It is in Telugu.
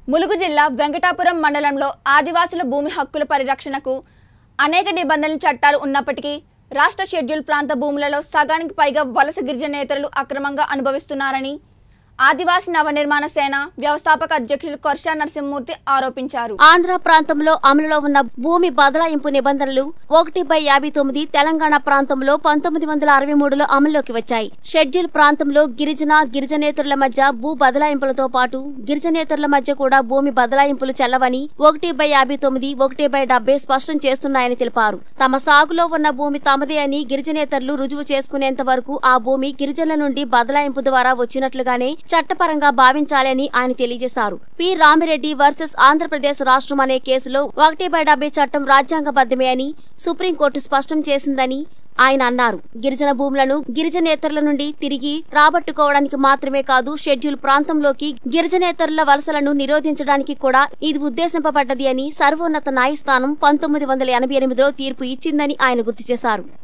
ములుగు జిల్లా వెంకటాపురం మండలంలో ఆదివాసుల భూమి హక్కుల పరిరక్షణకు అనేక నిబంధనలు చట్టాలు ఉన్నప్పటికీ రాష్ట్ర షెడ్యూల్ ప్రాంత భూములలో సగానికి పైగా వలస గిరిజనేతరులు అక్రమంగా అనుభవిస్తున్నారని ఆదివాసి నవనిర్మాణ సేన వ్యవస్థాపక అధ్యక్షులు కొర్షా నరసింహమూర్తి ఆరోపించారు ఆంధ్ర ప్రాంతంలో అమలులో ఉన్న భూమి బదలాయింపు నిబంధనలు ఒకటి బై యాభై తొమ్మిది తెలంగాణ ప్రాంతంలో పంతొమ్మిది వందల అరవై మూడులో అమల్లోకి వచ్చాయి షెడ్యూల్ ప్రాంతంలో గిరిజన గిరిజనేతరుల మధ్య భూ బదలాయింపులతో పాటు గిరిజనేతరుల మధ్య కూడా భూమి బదలాయింపులు చెల్లవని ఒకటి బై యాభై తొమ్మిది ఒకటి బై డెబ్బై స్పష్టం చేస్తున్నాయని తెలిపారు తమ సాగులో ఉన్న భూమి తమదే అని గిరిజనేతరులు రుజువు చేసుకునేంత వరకు ఆ భూమి గిరిజనుల నుండి బదలాయింపు ద్వారా వచ్చినట్లుగానే చట్టపరంగా భావించాలని ఆయన తెలియజేశారు పి రామిరెడ్డి వర్సెస్ ఆంధ్రప్రదేశ్ రాష్ట్రం అనే కేసులో ఒకటి బై డెబ్బై చట్టం రాజ్యాంగబద్ధమే అని సుప్రీంకోర్టు స్పష్టం చేసిందని ఆయన అన్నారు గిరిజన భూములను గిరిజనేతరుల నుండి తిరిగి రాబట్టుకోవడానికి మాత్రమే కాదు షెడ్యూల్ ప్రాంతంలోకి గిరిజనేతరుల వలసలను నిరోధించడానికి కూడా ఇది ఉద్దేశింపబడ్డది అని సర్వోన్నత న్యాయస్థానం పంతొమ్మిది వందల ఎనభై ఎనిమిదిలో తీర్పు ఇచ్చిందని ఆయన గుర్తు చేశారు